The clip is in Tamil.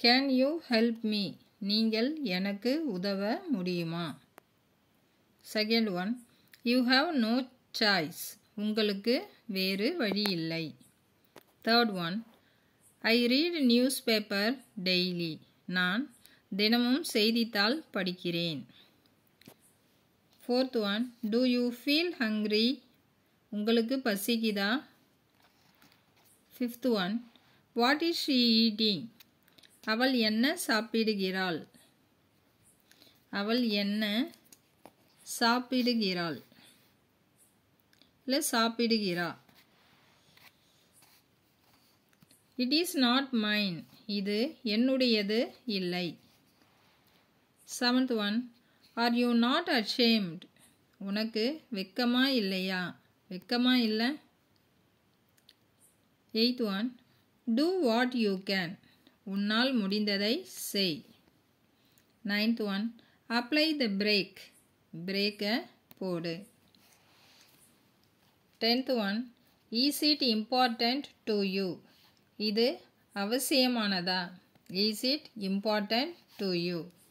கேன் யூ ஹெல்ப் மீ நீங்கள் எனக்கு உதவ முடியுமா second one you have no choice உங்களுக்கு வேறு வழி இல்லை third one I read newspaper daily நான் தினமும் செய்தித்தாள் படிக்கிறேன் fourth one do you feel hungry உங்களுக்கு பசிக்குதா fifth one what is she eating அவள் என்ன சாப்பிடுகிறாள் அவள் என்ன சாப்பிடுகிறாள் இல்லை சாப்பிடுகிறா இட் இஸ் நாட் மைன் இது என்னுடையது இல்லை seventh one are you not ashamed உனக்கு வெக்கமா இல்லையா வெக்கமா இல்லை eighth one do what you can உன்னால் முடிந்ததை செய் ninth one apply the brake பிரேக்கை போடு tenth one is it important to you இது அவசியமானதா is it important to you